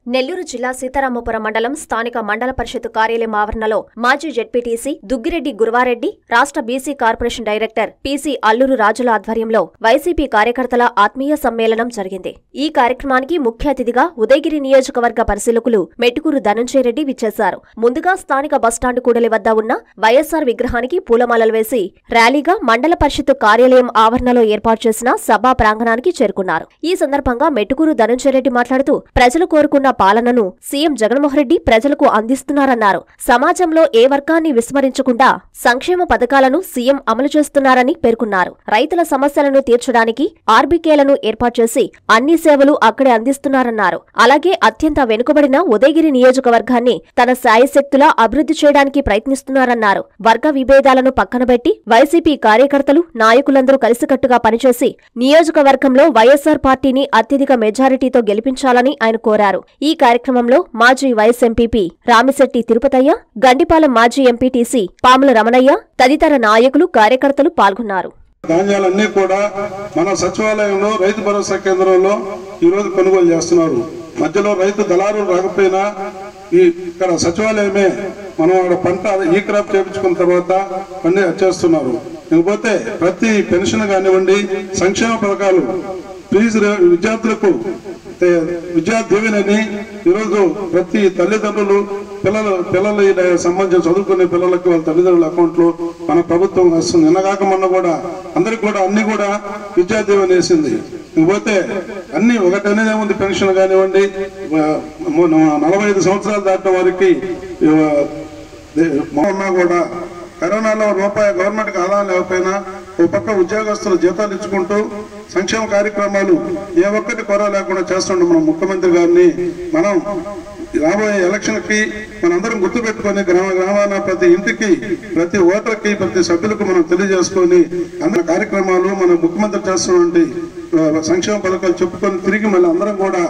నెల్లూరు జిల్లా సీతారామపురం మండలం స్థానిక మండల పరిషత్ కార్యాలయం ఆవరణలో మాజీ జెడ్పీటీసీ దుగ్గిరెడ్డి గురువారెడ్డి రాష్ట్ర BC corporation director PC Alluru రాజుల ఆధ్వర్యంలో వైసీపీ కార్యకర్తల ఆత్మీయ సమ్మేళనం జరిగింది ఈ కార్యక్రమానికి ముఖ్య అతిథిగా ఉదయగిరి నియోజకవర్గ పరిశీలకులు మెట్టుకూరు ధనంజయ రెడ్డి విచ్చేశారు ముందుగా స్థానిక బస్టాండ్ కూడలి వద్ద ఉన్న వైఎస్సార్ విగ్రహానికి పూలమాలలు వేసి ర్యాలీగా మండల పరిషత్ కార్యాలయం ఆవరణలో ఏర్పాటు చేసిన సభా ప్రాంగణానికి చేరుకున్నారు ఈ సందర్భంగా మెట్టుకూరు ధనంజయ రెడ్డి మాట్లాడుతూ ప్రజలు కోరుకున్న పాలనను సీఎం జగన్మోహన్ రెడ్డి ప్రజలకు అందిస్తున్నారన్నారు సమాజంలో ఏ వర్గాన్ని విస్మరించకుండా సంక్షేమ పథకాలను సీఎం అమలు చేస్తున్నారని పేర్కొన్నారు రైతుల సమస్యలను తీర్చడానికి ఆర్బీకేలను ఏర్పాటు చేసి అన్ని సేవలు అక్కడే అందిస్తున్నారన్నారు అలాగే అత్యంత వెనుకబడిన ఉదయగిరి నియోజకవర్గాన్ని తన శాయశక్తులా అభివృద్ధి చేయడానికి ప్రయత్నిస్తున్నారన్నారు వర్గ విభేదాలను పక్కనబెట్టి వైసీపీ కార్యకర్తలు నాయకులందరూ కలిసికట్టుగా పనిచేసి నియోజకవర్గంలో వైఎస్సార్ పార్టీని అత్యధిక మెజారిటీతో గెలిపించాలని ఆయన కోరారు ఈ కార్యక్రమంలో మాజీ వైఎస్ ఎంపీపీ రామిశెట్టి తిరుపతయ్య గండిపాలెం మాజీ ఎంపీటీసీ పాముల రమణయ్య తదితర నాయకులు కార్యకర్తలు పాల్గొన్నారు ధాన్యాలన్నీ కూడా మన సచివాలయంలో రైతు భరోసా కేంద్రంలో ఈ రోజు కొనుగోలు చేస్తున్నారు మధ్యలో రైతు దళారులు రాకపోయినా ఈ ఇక్కడ సచివాలయమే మనం అక్కడ పంట ఈ క్రాప్ చేపించుకున్న తర్వాత అన్ని చేస్తున్నారు ఇకపోతే ప్రతి పెన్షన్ కానివ్వండి సంక్షేమ పథకాలు ఫీజు రే- విద్యార్థులకు తే- విద్యా దీవెనని ఈరోజు ప్రతి తల్లిదండ్రులు పిల్లలు పిల్లలు ఈ సంబంధించిన చదువుకునే పిల్లలకి వాళ్ళ తల్లిదండ్రుల అకౌంట్ లో మన ప్రభుత్వం వస్తుంది నిన్నగాక మొన్న కూడా అందరికి కూడా అన్ని కూడా విద్యా దీవెన వేసింది ఇకపోతే అన్ని ఒకటనే ఉంది పెన్షన్ కానివ్వండి ఆ, మొన్న నలభై ఐదు సంవత్సరాలు దాటిన వారికి ఆ, దే- ఉన్నా కూడా కరోనాలో రూపాయి గవర్నమెంట్ ఆదాయం లేకపోయినా ఓ పక్క ఉద్యోగస్తులు జీతాలు ఇచ్చుకుంటూ సంక్షేమ కార్యక్రమాలు ఏ ఒక్కటి కొర లేకుండా చేస్తుండే మన ముఖ్యమంత్రి గారిని మనం రాబోయే ఎలక్షన్ కి మనందరం గుర్తుపెట్టుకొని గ్రామ గ్రామాన ప్రతి ఇంటికి ప్రతి ఓటర్కి ప్రతి సభ్యులకు మనం తెలియజేసుకొని అందరి కార్యక్రమాలు మన ముఖ్యమంత్రి చేస్తున్నటువంటి ఆ, సంక్షేమ పథకాలు చెప్పుకొని తిరిగి మళ్ళీ అందరం కూడా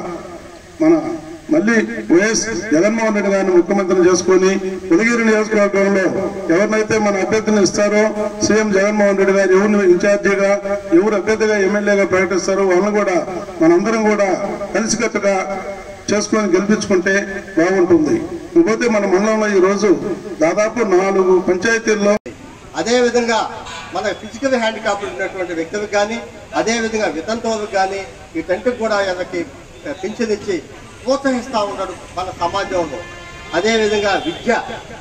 మన మళ్ళీ వైఎస్ జగన్మోహన్ రెడ్డి గారిని ముఖ్యమంత్రిని చేసుకొని ఉదగిరి నియోజకవర్గంలో ఎవరినైతే మన అభ్యర్థిని ఇస్తారో సీఎం జగన్మోహన్ రెడ్డి గారు ఎవరిని ఇన్ఛార్జిగా ఎవరు అభ్యర్థిగా ఎమ్మెల్యేగా ప్రకటిస్తారో వాళ్ళని కూడా మనందరం కూడా కలిసికట్టుగా చేసుకొని గెలిపించుకుంటే బాగుంటుంది ఇకపోతే మన మండలంలో ఈ రోజు దాదాపు నాలుగు పంచాయతీల్లో అదే విధంగా మన ఫిజికల్ హ్యాండిక్యాప్ ఉన్నటువంటి వ్యక్తులకు కానీ అదే విధంగా వితంతువులకు కానీ వీటంటికి కూడా వీళ్ళకి పింఛన్ ఇచ్చి ప్రోత్సహిస్తూ ఉన్నాడు మన సమాజంలో అదే విధంగా విద్య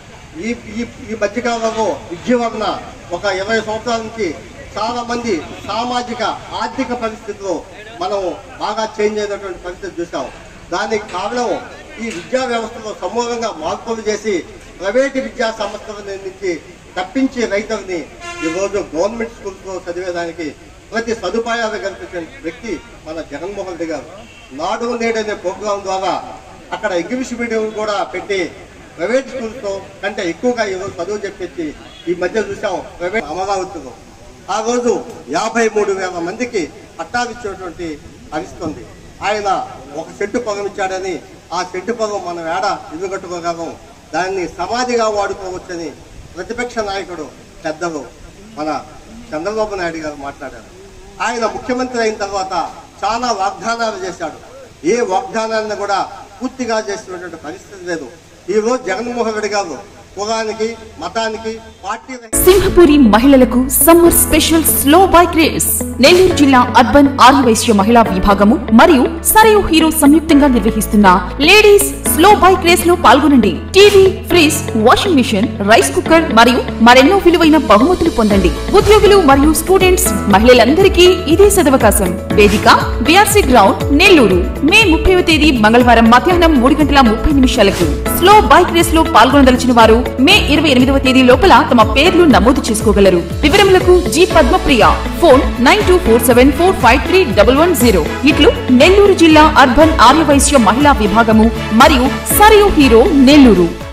ఈ ఈ ఈ మధ్యకాలంలో విద్య వలన ఒక ఇరవై సంవత్సరాల నుంచి చాలా మంది సామాజిక ఆర్థిక పరిస్థితుల్లో మనం బాగా చేంజ్ అయినటువంటి పరిస్థితి చూసాం దానికి కారణం ఈ విద్యా వ్యవస్థలో సమూలంగా మార్పులు చేసి ప్రైవేటు విద్యా సంస్థల నుంచి తప్పించి రైతుల్ని ఈరోజు గవర్నమెంట్ స్కూల్స్లో చదివేదానికి ప్రతి సదుపాయాలు కల్పించిన వ్యక్తి మన జగన్మోహన్ రెడ్డి గారు నాడు నేడు అనే ప్రోగ్రాం ద్వారా అక్కడ ఇంగ్లీష్ మీడియం కూడా పెట్టి ప్రైవేట్ స్కూల్స్తో కంటే ఎక్కువగా ఈరోజు చదువు చెప్పించి ఈ మధ్య చూసాం ప్రైవేట్ అమరావతిలో ఆ రోజు యాభై మూడు వేల మందికి పట్టాలిచ్చేటువంటి పరిస్థితుంది ఆయన ఒక చెట్టు పొగం ఇచ్చాడని ఆ చెట్టు పొగం మనం ఏడ ఇల్లు కట్టుకోగలం దాన్ని సమాధిగా వాడుకోవచ్చని ప్రతిపక్ష నాయకుడు పెద్దలు మన చంద్రబాబు నాయుడు గారు మాట్లాడారు ఆయన ముఖ్యమంత్రి అయిన తర్వాత చాలా వాగ్దానాలు చేశాడు ఏ వాగ్దానాన్ని కూడా పూర్తిగా చేసినటువంటి పరిస్థితి లేదు ఈ రోజు జగన్మోహన్ రెడ్డి గారు కులానికి మతానికి పార్టీ సింహపురి మహిళలకు summer special slow bike race Nellore జిల్లా అర్బన్ ఆర్యవైశ్య మహిళా విభాగము మరియు సరయు హీరో సంయుక్తంగా నిర్వహిస్తున్న లేడీస్ స్లో బైక్ రేస్ లో పాల్గొనండి TV fridge washing machine rice cooker మరియు మరెన్నో విలువైన బహుమతులు పొందండి ఉద్యోగులు మరియు స్టూడెంట్స్ మహిళలందరికీ ఇదే సదవకాశం వేదిక బిఆర్సీ గ్రౌండ్ నెల్లూరు మే ముప్పైవ తేదీ మంగళవారం మధ్యాహ్నం మూడు గంటల ముప్పై నిమిషాలకు స్లో బైక్ రేస్ లో పాల్గొనదలిచిన వారు మే ఇరవై ఎనిమిదవ తేదీ లోపల తమ పేర్లు నమోదు చేసుకోగలరు వివరములకు G Padmapriya phone nine two four seven four five three double one zero ఇట్లు నెల్లూరు జిల్లా అర్బన్ ఆర్యవైశ్య మహిళా విభాగము మరియు సరియు హీరో నెల్లూరు